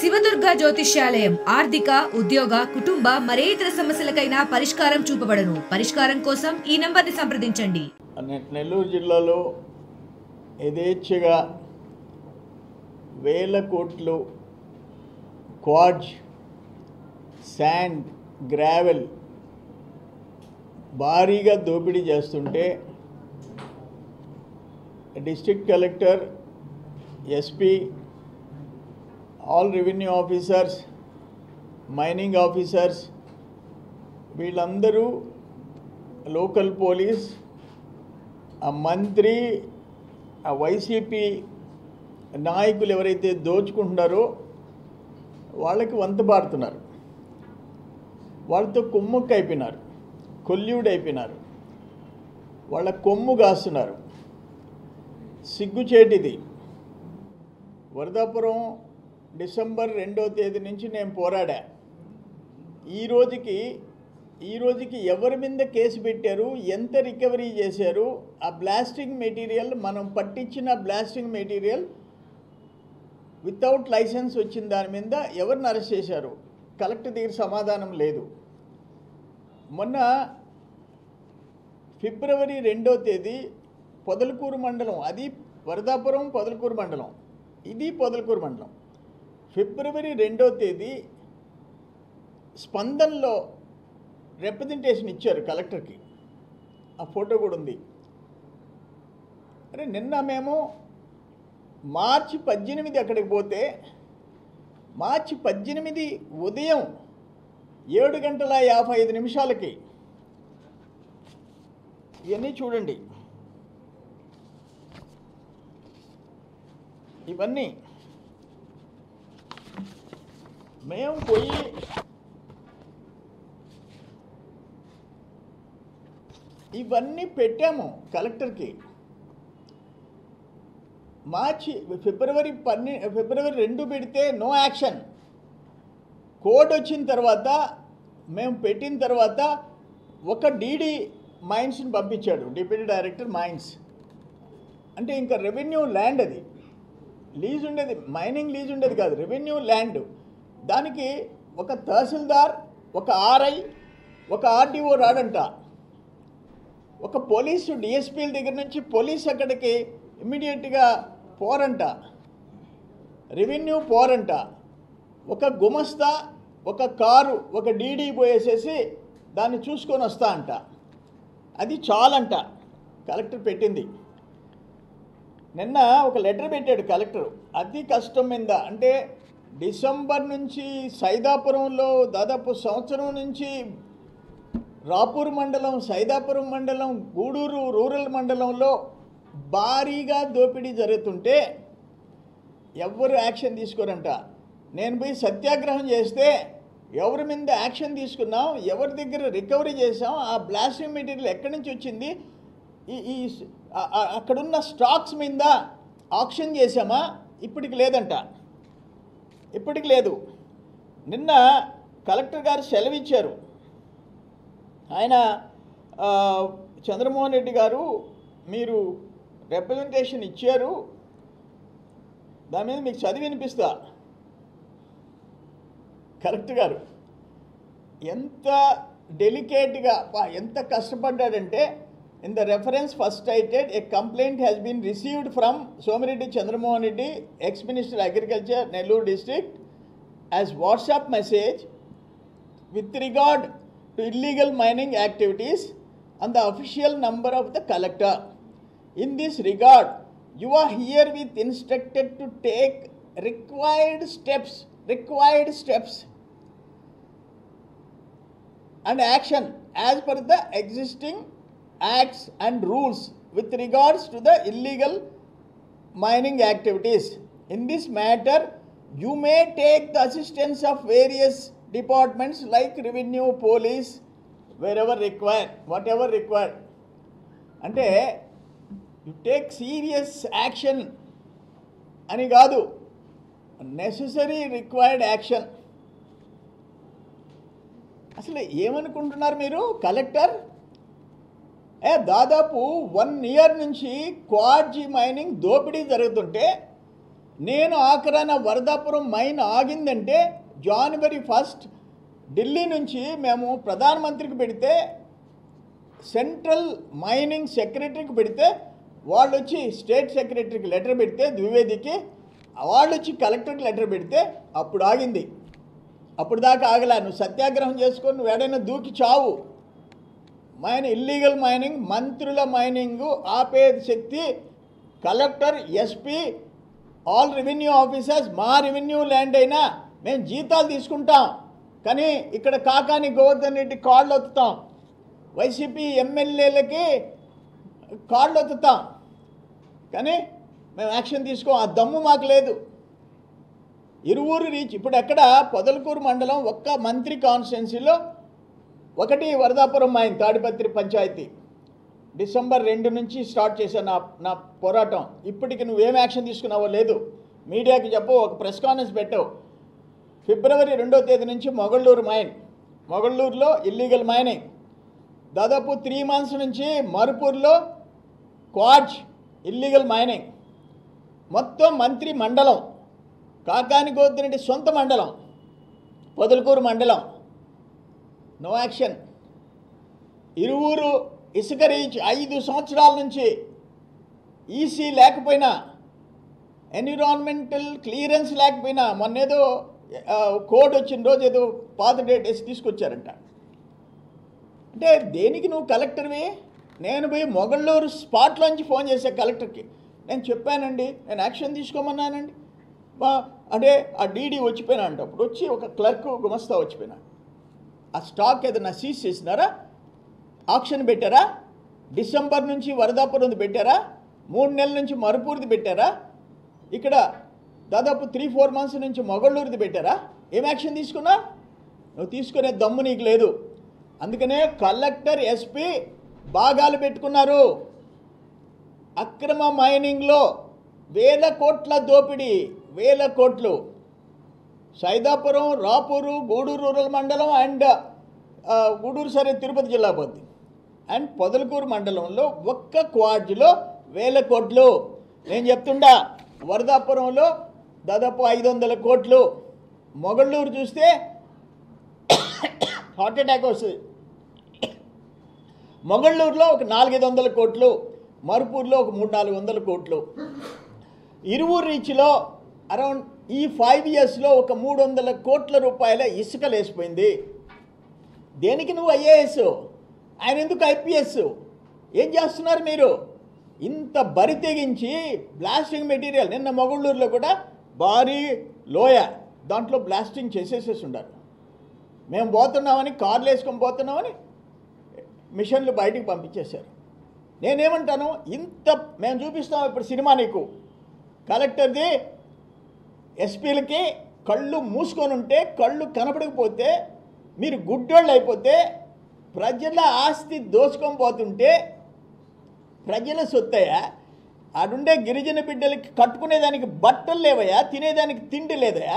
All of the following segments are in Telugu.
శివదుర్గ జ్యోతిష్యాలయం ఆర్థిక ఉద్యోగ కుటుంబ మరే ఇతర సమస్యలకైనా పరిష్కారం చూపబడను పరిష్కారం కోసం ఈ నంబర్ని సంప్రదించండి నె- నెల్లూరు జిల్లాలో యథేచ్ఛగా వేల కోట్లు క్వాడ్జ్ శాండ్ గ్రావెల్ భారీగా దోపిడీ చేస్తుంటే district collector SP all revenue officers mining officers వీళ్ళందరూ లోకల్ పోలీస్ ఆ మంత్రి ఆ వైసీపీ నాయకులు ఎవరైతే దోచుకుంటున్నారో వాళ్ళకి వంత పాడుతున్నారు వాళ్ళతో కొమ్ముక్కు అయిపోయినారు కొల్యూడ్ అయిపోయినారు వాళ్ళ కొమ్ము కాస్తున్నారు సిగ్గుచేటిది వరదాపురం డిసెంబర్ రెండో తేదీ నుంచి నేను పోరాడా ఈ రోజుకి ఈ రోజుకి ఎవరి మీద కేసు పెట్టారు ఎంత రికవరీ చేశారు ఆ బ్లాస్టింగ్ మెటీరియల్ మనం పట్టించిన బ్లాస్టింగ్ మెటీరియల్ వితౌట్ లైసెన్స్ వచ్చిన దాని మీద ఎవరిని అరెస్ట్ చేశారు కలెక్టర్ దగ్గర సమాధానం లేదు మొన్న ఫిబ్రవరి రెండో తేదీ పొదలకూరు మండలం అది వరదాపురం పొదలకూరు మండలం ఇది పొదలకూరు మండలం ఫిబ్రవరి రెండో తేదీ స్పందనలో రిప్రజెంటేషన్ ఇచ్చారు కలెక్టర్కి ఆ ఫోటో కూడా ఉంది అరే నిన్న మేము మార్చి పద్దెనిమిది అక్కడికి పోతే మార్చి పద్దెనిమిది ఉదయం ఏడు గంటల యాభై ఐదు నిమిషాలకి ఇవన్నీ చూడండి ఇవన్నీ మేము పోయి ఇవన్నీ పెట్టాము కలెక్టర్కి మార్చి ఫిబ్రవరి పన్నె ఫిబ్రవరి రెండు పెడితే నో యాక్షన్ కోడ్ వచ్చిన తర్వాత మేము పెట్టిన తర్వాత ఒక డీడీ మైన్స్ని పంపించాడు డిప్యూటీ డైరెక్టర్ మైన్స్ అంటే ఇంకా రెవెన్యూ ల్యాండ్ అది లీజ్ ఉండేది మైనింగ్ లీజ్ ఉండేది కాదు రెవెన్యూ ల్యాండ్ దానికి ఒక తహసీల్దార్ ఒక ఆర్ఐ ఒక ఆర్డీఓ రాడంట ఒక పోలీసు డిఎస్పీల దగ్గర నుంచి పోలీస్ అక్కడికి ఇమ్మీడియట్గా పోరంట రెవెన్యూ పోరంట ఒక గుమస్తా ఒక కారు ఒక డీడీ పోయేసేసి దాన్ని చూసుకొని వస్తా అంట అది చాలంట కలెక్టర్ పెట్టింది నిన్న ఒక లెటర్ పెట్టాడు కలెక్టర్ అతి కష్టం మీద అంటే డిసెంబర్ నుంచి సైదాపురంలో దాదాపు సంవత్సరం నుంచి రాపూర్ మండలం సైదాపురం మండలం గూడూరు రూరల్ మండలంలో భారీగా దోపిడీ జరుగుతుంటే ఎవ్వరు యాక్షన్ తీసుకోరంట నేను పోయి సత్యాగ్రహం చేస్తే ఎవరి మీద యాక్షన్ తీసుకున్నాం ఎవరి దగ్గర రికవరీ చేసాం ఆ బ్లాస్టింగ్ మెటీరియల్ ఎక్కడి నుంచి వచ్చింది ఈ ఈ స్- ఆ- ఆ- అక్కడున్న స్టాక్స్ మీద ఆక్షన్ చేసామా ఇప్పటికి లేదంట ఇప్పటికి లేదు నిన్న కలెక్టర్ గారు సెలవు ఇచ్చారు ఆయన ఆ, చంద్రమోహన్ రెడ్డి గారు మీరు రిప్రజెంటేషన్ ఇచ్చారు దాని మీద మీకు చదివి వినిపిస్తా కరెక్ట్ గారు ఎంత డెలికేట్గా ఎంత కష్టపడ్డాడంటే in the reference first cited a complaint has been received from Somireddy Chandramohan Reddy ex minister agriculture Nellore district as WhatsApp message with regard to illegal mining activities on the official number of the collector. In this regard, you are herewith instructed to take required steps, required steps and action as per the existing acts and rules with regards to the illegal mining activities. In this matter, you may take the assistance of various departments like revenue, police, wherever required, whatever required. అంటే యు టేక్ సీరియస్ యాక్షన్ అని కాదు నెససరీ రిక్వైర్డ్ యాక్షన్ అసలు ఏమనుకుంటున్నారు మీరు కలెక్టర్ ఏ దాదాపు వన్ ఇయర్ నుంచి క్వాడ్జీ మైనింగ్ దోపిడీ జరుగుతుంటే నేను ఆఖరాన వరదాపురం మైన్ ఆగిందంటే జనవరి ఫస్ట్ ఢిల్లీ నుంచి మేము ప్రధానమంత్రికి పెడితే సెంట్రల్ మైనింగ్ సెక్రటరీకి పెడితే వాళ్ళు వచ్చి స్టేట్ సెక్రటరీకి లెటర్ పెడితే ద్వివేదికి వాళ్ళు వచ్చి కలెక్టర్కి లెటర్ పెడితే అప్పుడు ఆగింది అప్పుడు దాకా ఆగలా నువ్వు సత్యాగ్రహం చేసుకొని నువ్వు ఎడైనా దూకి చావు మైన్ ఇల్లీగల్ మైనింగ్ మంత్రుల మైనింగ్ ఆపే శక్తి collector SP all revenue officers మా రెవెన్యూ ల్యాండ్ అయినా మేము జీతాలు తీసుకుంటాం కానీ ఇక్కడ కాకాని గోవర్ధన్ రెడ్డి కాళ్ళు ఒత్తుతాం వైసీపీ ఎమ్మెల్యేలకి కాళ్ళు ఒత్తుతాం కానీ మేము యాక్షన్ తీసుకోం ఆ దమ్ము మాకు లేదు ఇరువురు రీచ్ ఇప్పుడు ఎక్కడ పొదలకూరు మండలం ఒక్క మంత్రి కాన్స్టిట్యున్సీలో ఒకటి వరదాపురం మైన్ తాడిపత్రి పంచాయతీ డిసెంబర్ రెండు నుంచి స్టార్ట్ చేశాను నా నా పోరాటం ఇప్పటికి నువ్వేం యాక్షన్ తీసుకున్నావో లేదు మీడియాకి చెప్పు ఒక ప్రెస్ కాన్ఫరెన్స్ పెట్టావు ఫిబ్రవరి రెండో తేదీ నుంచి మొగళ్ళూరు మైన్ మొగళ్ళూరులో ఇల్లీగల్ మైనింగ్ దాదాపు త్రీ మంత్స్ నుంచి మరుపూర్లో క్వాడ్జ్ ఇల్లీగల్ మైనింగ్ మొత్తం మంత్రి మండలం కాకాని గోద్దిరెడ్డి సొంత మండలం పొదలకూరు మండలం నో యాక్షన్ ఇరువురు ఇసుక రీచ్ ఐదు సంవత్సరాల నుంచి ఈసీ లేకపోయినా ఎన్విరాన్మెంటల్ క్లియరెన్స్ లేకపోయినా మొన్నేదో ఆ, కోడ్ వచ్చిన రోజు ఏదో పాత డేట్ వేసి తీసుకొచ్చారంట అంటే దేనికి నువ్వు కలెక్టర్వి నేను పోయి మొగళ్ళూరు స్పాట్లోంచి ఫోన్ చేశా కలెక్టర్కి నేను చెప్పానండి నేను యాక్షన్ తీసుకోమన్నానండి మా అంటే ఆ డీడీ వచ్చిపోయినా అంట అప్పుడు వచ్చి ఒక క్లర్క్ గుమస్తా వచ్చిపోయినా ఆ స్టాక్ ఏదైనా సీజ్ చేసినారా ఆక్షన్ పెట్టారా డిసెంబర్ నుంచి వరదాపురంది పెట్టారా మూడు నెలల నుంచి మరుపూర్ది పెట్టారా ఇక్కడ దాదాపు త్రీ ఫోర్ మంత్స్ నుంచి మొగళ్ళూరుది పెట్టారా ఏం యాక్షన్ తీసుకున్నా నువ్వు తీసుకునే దమ్ము నీకు లేదు అందుకనే కలెక్టర్ ఎస్పీ భాగాలు పెట్టుకున్నారు అక్రమ మైనింగ్లో వేల కోట్ల దోపిడీ వేల కోట్లు సైదాపురం రాపూరు గూడూరు రూరల్ మండలం అండ్ ఆ, గూడూరు సరే తిరుపతి జిల్లా పోద్ది అండ్ పొదలకూరు మండలంలో ఒక్క క్వాడ్జ్లో వేల కోట్లు నేను చెప్తుండా వరదాపురంలో దాదాపు ఐదు వందల కోట్లు మొగళ్ళూరు చూస్తే హార్ట్ అటాక్ వస్తుంది మొగళ్ళూరులో ఒక నాలుగైదు వందల కోట్లు మరుపూర్లో ఒక మూడు నాలుగు వందల కోట్లు ఇరువురు రీచ్లో అరౌండ్ ఈ ఫైవ్ ఇయర్స్లో ఒక మూడు వందల కోట్ల రూపాయల ఇసుక లేసిపోయింది దేనికి నువ్వు ఐఏఎస్ ఆయన ఎందుకు ఐపీఎస్ ఏం చేస్తున్నారు మీరు ఇంత బరి తెగించి బ్లాస్టింగ్ మెటీరియల్ నిన్న మొగుళ్ళూరులో కూడా భారీ లోయ దాంట్లో బ్లాస్టింగ్ చేసేసేసి ఉండారు మేము పోతున్నామని కార్లు వేసుకొని పోతున్నామని మిషన్లు బయటికి పంపించేశారు నేనేమంటాను ఇంత మేము చూపిస్తాం ఇప్పుడు సినిమా నీకు కలెక్టర్ది ఎస్పీలకి కళ్ళు మూసుకొని ఉంటే కళ్ళు కనపడకపోతే మీరు గుడ్డోళ్ళు అయిపోతే ప్రజల ఆస్తి దోచుకొని పోతుంటే ప్రజల సొత్తయ్యా ఆడుండే గిరిజన బిడ్డలకి కట్టుకునేదానికి బట్టలు లేవయ్యా తినేదానికి తిండి లేదయా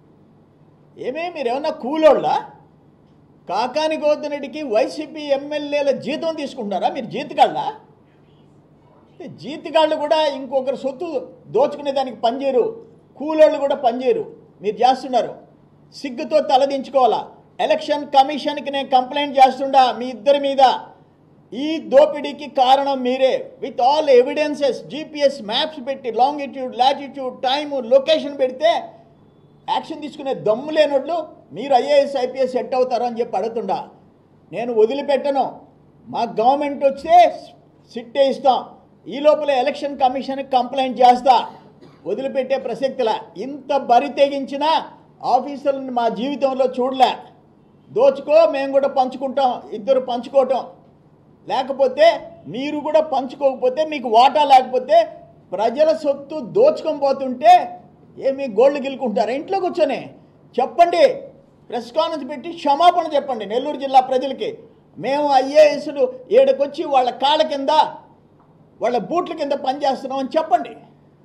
ఏమే మీరు ఏమన్నా కూలోళ్ళా కాకాని గోవర్ధనరెడ్డికి వైసీపీ ఎమ్మెల్యేల జీతం తీసుకుంటున్నారా మీరు జీతగాళ్ళా అంటే జీతగాళ్ళు కూడా ఇంకొకరి సొత్తు దోచుకునే దానికి పనిచేయరు కూలోళ్ళు కూడా పనిచేయరు మీరు చేస్తున్నారు సిగ్గుతో తలదించుకోవాలా ఎలక్షన్ కమిషన్కి నేను కంప్లైంట్ చేస్తుండా మీ ఇద్దరి మీద ఈ దోపిడీకి కారణం మీరే with all evidences GPS maps పెట్టి లాంగిట్యూడ్ లాటిట్యూడ్ టైము లొకేషన్ పెడితే యాక్షన్ తీసుకునే దమ్ము లేనోళ్ళు మీరు ఐఏఎస్ ఐపీఎస్ సెట్ అవుతారు అని చెప్పి అడుగుతుండా నేను వదిలిపెట్టను మా గవర్నమెంట్ వస్తే సిట్టే ఇస్తాం ఈ లోపల ఎలక్షన్ కమిషన్కి కంప్లైంట్ చేస్తా వదిలిపెట్టే ప్రసక్తిలా ఇంత బరి తెగించిన ఆఫీసర్లను మా జీవితంలో చూడలే దోచుకో మేము కూడా పంచుకుంటాం ఇద్దరు పంచుకోవటం లేకపోతే మీరు కూడా పంచుకోకపోతే మీకు వాటా లేకపోతే ప్రజల సొత్తు దోచుకొని పోతుంటే ఏమి గోల్డ్ గిలుకుంటారా ఇంట్లో కూర్చొని చెప్పండి ప్రెస్ కాన్ఫరెన్స్ పెట్టి క్షమాపణ చెప్పండి నెల్లూరు జిల్లా ప్రజలకి మేము ఐఏఎస్లు ఏడకొచ్చి వాళ్ళ కాళ్ళ కింద వాళ్ళ బూట్ల కింద పనిచేస్తున్నామని చెప్పండి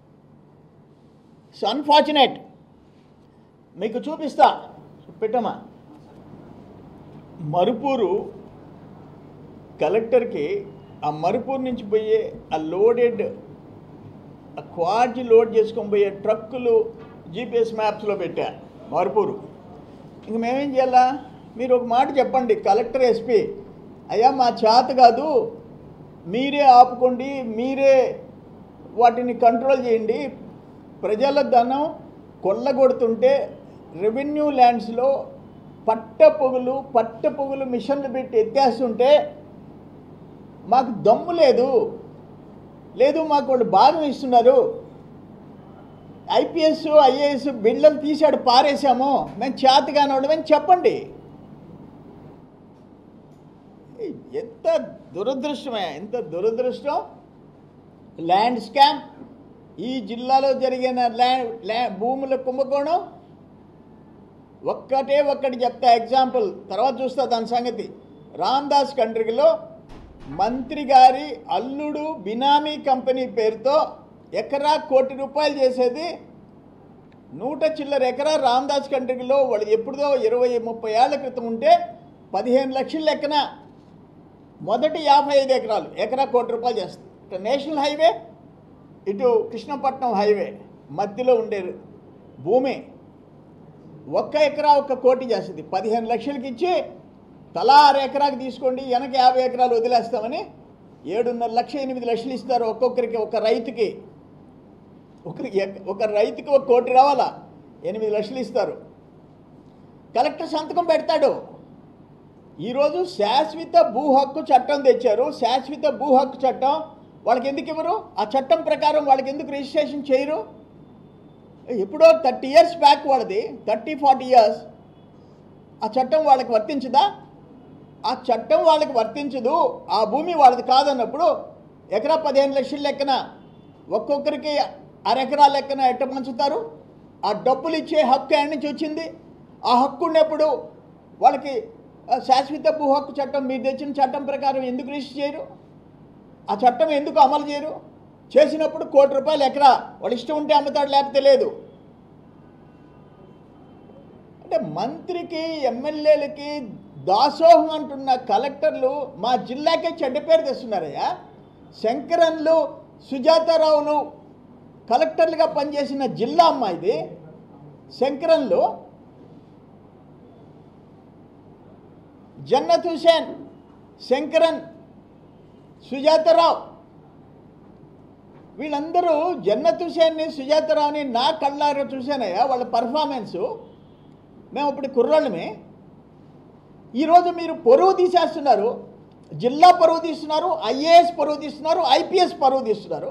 ఇట్స్ అన్ఫార్చునేట్ మీకు చూపిస్తా పెట్టమ్మా మరుపూరు కలెక్టర్కి ఆ మరుపూరు నుంచి పోయే ఆ లోడెడ్ ఆ క్వార్జ్ లోడ్ చేసుకొని పోయే ట్రక్కులు జీపీఎస్ మ్యాప్స్లో పెట్టా మార్పూరు ఇంక మేమేం చేయాలా మీరు ఒక మాట చెప్పండి కలెక్టర్ ఎస్పీ అయ్యా మా చేత కాదు మీరే ఆపుకోండి మీరే వాటిని కంట్రోల్ చేయండి ప్రజల ధనం కొల్లగొడుతుంటే రెవెన్యూ ల్యాండ్స్లో పట్ట పొగులు పట్ట పొగులు మిషన్లు పెట్టి ఎత్తేస్తుంటే మాకు దమ్ము లేదు లేదు మాకు వాళ్ళు భాగం ఇస్తున్నారు ఐపీఎస్ ఐఏఎస్ బిళ్ళలు తీసాడు పారేసాము మేము చేతగాని వాళ్ళమని చెప్పండి ఎంత దురదృష్టమే ఎంత దురదృష్టం ల్యాండ్ స్కామ్ ఈ జిల్లాలో జరిగిన ల్యాండ్ ల్యా భూముల కుంభకోణం ఒక్కటే ఒక్కటి చెప్తా ఎగ్జాంపుల్ తర్వాత చూస్తా దాని సంగతి రామ్దాస్ కంట్రీలో మంత్రి గారి అల్లుడు బినామీ కంపెనీ పేరుతో ఎకరా కోటి రూపాయలు చేసేది నూట చిల్లర ఎకరా రామ్దాస్ కంట్రీలో వాళ్ళు ఎప్పుడుదో ఇరవై ముప్పై ఏళ్ల క్రితం ఉంటే పదిహేను లక్షల లెక్కన మొదటి యాభై ఐదు ఎకరాలు ఎకరా కోటి రూపాయలు చేస్తుంది ఇటు నేషనల్ హైవే ఇటు కృష్ణపట్నం హైవే మధ్యలో ఉండే భూమి ఒక్క ఎకరా ఒక్క కోటి చేస్తుంది పదిహేను లక్షలకి ఇచ్చి తలా ఆరు ఎకరాకి తీసుకోండి వెనక యాభై ఎకరాలు వదిలేస్తామని ఏడున్నర లక్ష ఎనిమిది లక్షలు ఇస్తారు ఒక్కొక్కరికి ఒక రైతుకి ఒకరికి ఎక్- ఒక రైతుకి ఒక కోటి రావాలా ఎనిమిది లక్షలు ఇస్తారు కలెక్టర్ సంతకం పెడతాడు ఈరోజు శాశ్వత భూ హక్కు చట్టం తెచ్చారు శాశ్వత భూ హక్కు చట్టం వాళ్ళకి ఎందుకు ఇవ్వరు ఆ చట్టం ప్రకారం వాళ్ళకి ఎందుకు రిజిస్ట్రేషన్ చేయరు ఎప్పుడో థర్టీ ఇయర్స్ బ్యాక్ వాళ్ళది థర్టీ ఫార్టీ ఇయర్స్ ఆ చట్టం వాళ్ళకి వర్తించదా ఆ చట్టం వాళ్ళకి వర్తించదు ఆ భూమి వాళ్ళది కాదన్నప్పుడు ఎకరా పదిహేను లక్షల లెక్కన ఒక్కొక్కరికి అరెకరా లెక్కన ఎట్ట పంచుతారు ఆ డబ్బులు ఇచ్చే హక్కు ఎక్కడి నుంచి వచ్చింది ఆ హక్కు ఉన్నప్పుడు వాళ్ళకి ఆ, శాశ్వత భూ హక్కు చట్టం మీరు తెచ్చిన చట్టం ప్రకారం ఎందుకు రిజిస్టర్ చేయరు ఆ చట్టం ఎందుకు అమలు చేయరు చేసినప్పుడు కోటి రూపాయలు ఎకరా వాడు ఇష్టం ఉంటే అమ్ముతాడు లేకపోతే లేదు అంటే మంత్రికి ఎమ్మెల్యేలకి దాసోహం అంటున్న కలెక్టర్లు మా జిల్లాకే చెడ్డ పేరు తెస్తున్నారయ్యా శంకరన్లు సుజాతారావులు కలెక్టర్లుగా పనిచేసిన జిల్లా అమ్మా ఇది శంకరన్లు జన్నత్ హుసేన్ శంకరన్ సుజాతారావు వీళ్ళందరూ జన్నత్ హుసేన్ని సుజాతారావుని నా కళ్ళారా చూశానయ్యా వాళ్ళ పర్ఫార్మెన్సు మేము ఇప్పుడు కుర్రాళ్ళమే ఈరోజు మీరు పరువు తీసేస్తున్నారు జిల్లా పరువు తీస్తున్నారు ఐఏఎస్ పరువు తీస్తున్నారు ఐపీఎస్ పరువు తీస్తున్నారు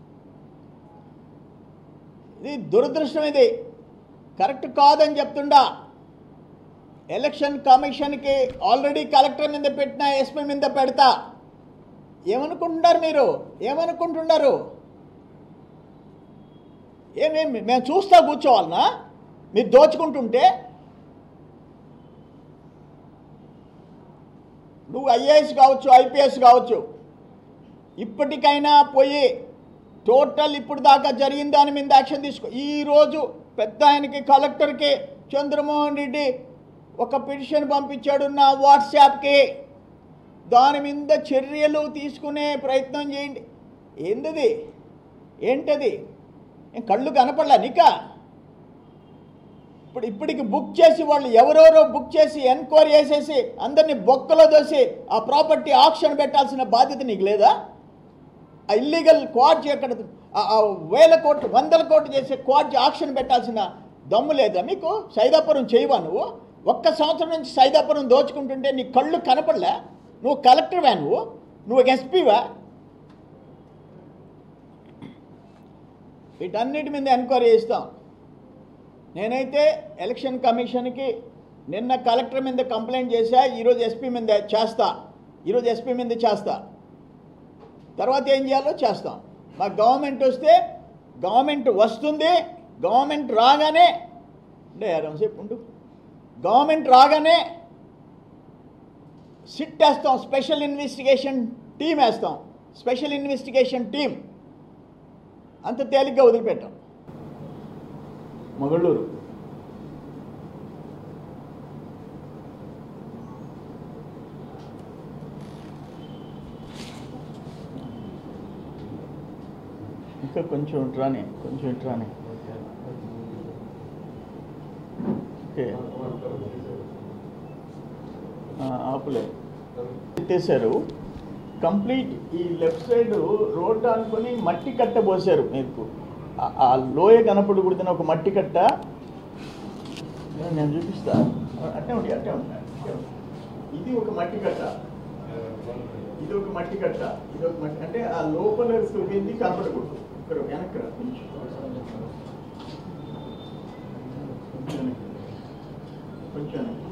ఇది దురదృష్టం ఇది కరెక్ట్ కాదని చెప్తుండా ఎలక్షన్ కమిషన్కి ఆల్రెడీ కలెక్టర్ మీద పెట్టిన ఎస్పీ మీద పెడతా ఏమనుకుంటున్నారు మీరు ఏమనుకుంటున్నారు ఏమేమి మేము చూస్తా కూర్చోవాలనా మీరు దోచుకుంటుంటే నువ్వు ఐఏఎస్ కావచ్చు ఐపీఎస్ కావచ్చు ఇప్పటికైనా పోయి టోటల్ ఇప్పుడు దాకా జరిగిన దాని మీద యాక్షన్ తీసుకో ఈరోజు పెద్ద ఆయనకి కలెక్టర్కి చంద్రమోహన్ రెడ్డి ఒక పిటిషన్ పంపించాడు నా వాట్సాప్కి దాని మీద చర్యలు తీసుకునే ప్రయత్నం చేయండి ఏందది ఏంటది ఏం కళ్ళు కనపడలా నీకా ఇప్పుడు ఇప్పటికి బుక్ చేసి వాళ్ళు ఎవరెవరో బుక్ చేసి ఎన్క్వైరీ చేసేసి అందరినీ బొక్కలో దోసి ఆ ప్రాపర్టీ ఆక్షన్ పెట్టాల్సిన బాధ్యత నీకు లేదా ఆ ఇల్లీగల్ క్వార్జ్ ఎక్కడ ఆ- ఆ వేల కోట్లు వందల కోట్లు చేసే క్వార్జ్ ఆక్షన్ పెట్టాల్సిన దమ్ము లేదా మీకు సైదాపురం చేయవా నువ్వు ఒక్క సంవత్సరం నుంచి సైదాపురం దోచుకుంటుంటే నీ కళ్ళు కనపడలే నువ్వు కలెక్టర్వా నువ్వు నువ్వు ఒక ఎస్పీవా వీటన్నిటి మీద ఎంక్వైరీ చేస్తాం నేనైతే ఎలక్షన్ కమిషన్కి నిన్న కలెక్టర్ మీద కంప్లైంట్ చేశా ఈరోజు ఎస్పీ మీద చేస్తా ఈరోజు ఎస్పీ మీద చేస్తా తర్వాత ఏం చేయాలో చేస్తాం మా గవర్నమెంట్ వస్తే గవర్నమెంట్ వస్తుంది గవర్నమెంట్ రాగానే అంటే సేపు ఉండు గవర్నమెంట్ రాగానే సిట్ వేస్తాం స్పెషల్ ఇన్వెస్టిగేషన్ టీం వేస్తాం స్పెషల్ ఇన్వెస్టిగేషన్ టీం అంత తేలిగ్గా వదిలిపెట్టాం మొగళ్ళూరు ఇంకా కొంచెం ఇట్రానే కొంచెం ఇట్రానే ఓకే ఆ, ఆపులే ఎత్తేసారు కంప్లీట్ ఈ లెఫ్ట్ సైడ్ రోడ్ అనుకొని మట్టి కట్ట పోసారు మీకు ఆ- ఆ లోయ కనపడి కుడిన ఒక మట్టి కట్ట నేను చూపిస్తా అట్టే ఉండి అట్టే ఉండి అట్టే ఉండి. ఇది ఒక మట్టి కట్ట ఇది ఒక మట్టి కట్ట ఇది ఒక మట్టి అంటే ఆ లోపల వెళ్ళి కనపడకూడదు ఇక్కడ వెనక్కి రా కొంచెం కొంచెం వెనక్కి. కొంచెం వెనక్కి.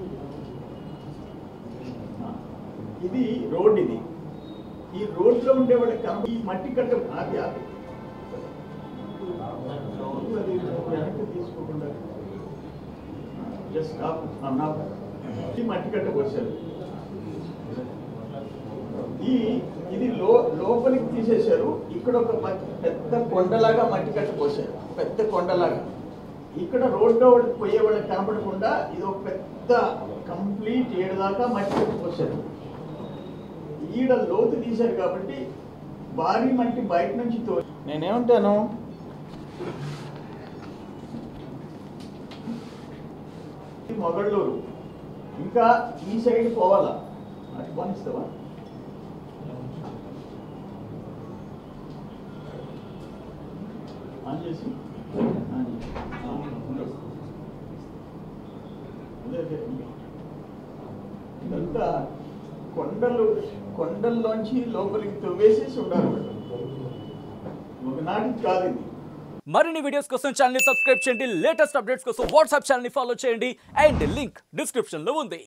ఆ, ఇది రోడ్ ఇది ఈ రోడ్ లో ఉండే వాళ్ళకి కనప ఈ మట్టి కట్ట ఆపి ఆపి అది వెనక్కి తీసుకోకుండా జస్ట్ ఆపు అన్నా ఈ మట్టి కట్ట పోసారు ఈ ఇది లో లోపలికి తీసేశారు ఇక్కడ ఒక మట్టి పెద్ద కొండలాగా మట్టి కట్ట పోసారు పెద్ద కొండలాగా ఇక్కడ రోడ్లో వాళ్ళకి పోయే వాళ్ళకి కనపడకుండా ఇది ఒక పెద్ద కంప్లీట్ ఏడు దాకా మట్టి కట్ట పోసారు ఈడ లోతు తీశారు కాబట్టి భారీ మట్టి బయట నుంచి తో నేనేమంటాను ఇది మొగళ్ళూరు ఇంకా ఈ సైడ్ పోవాలా అటు పనిస్తావా ఆన్ చేసి ఆన్ చేసి. ఆ, ఉండు. అదే, అదే, ఉంది. ఇదంతా కొండలు కొండల్లోంచి లోపలికి తవ్వేసేసి ఉండాలి వాళ్ళు. ఒకనాటికి కాదు ఇది మరిన్ని వీడియోస్ కోసం ఛానల్ ని సబ్స్క్రైబ్ చేయండి లేటెస్ట్ అప్డేట్స్ కోసం వాట్సాప్ ఛానల్ ని ఫాలో చేయండి అండ్ లింక్ డిస్క్రిప్షన్ లో ఉంది